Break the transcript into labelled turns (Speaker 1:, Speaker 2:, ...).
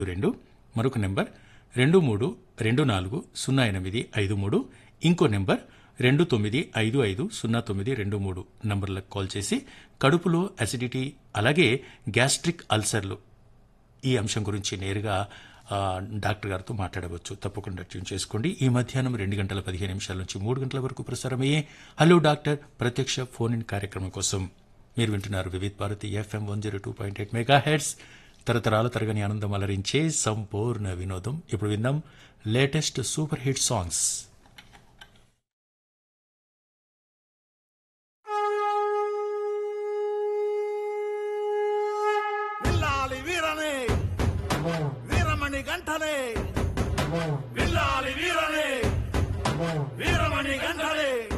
Speaker 1: రెండు మరొక నెంబర్ రెండు మూడు రెండు నాలుగు సున్నా ఎనిమిది ఐదు మూడు ఇంకో నెంబర్ రెండు తొమ్మిది ఐదు ఐదు సున్నా తొమ్మిది రెండు మూడు నంబర్లకు కాల్ చేసి కడుపులో అసిడిటీ అలాగే గ్యాస్ట్రిక్ అల్సర్లు ఈ అంశం గురించి నేరుగా ఆ, డాక్టర్ గారితో మాట్లాడవచ్చు తప్పకుండా ట్యూన్ చేసుకోండి ఈ మధ్యాహ్నం రెండు గంటల పదిహేను నిమిషాల నుంచి మూడు గంటల వరకు ప్రసారమయ్యే హలో డాక్టర్ ప్రత్యక్ష ఫోన్ ఇన్ కార్యక్రమం కోసం మీరు వింటున్నారు Vividh Bharati FM one zero two point eight mega hits తరతరాల తరగని ఆనందం అలరించే సంపూర్ణ వినోదం ఇప్పుడు విందాం లేటెస్ట్ సూపర్ హిట్ సాంగ్స్
Speaker 2: విల్లాలి వీరనే వీరమణి గంటనే విల్లాలి వీరనే వీరమణి గంటనే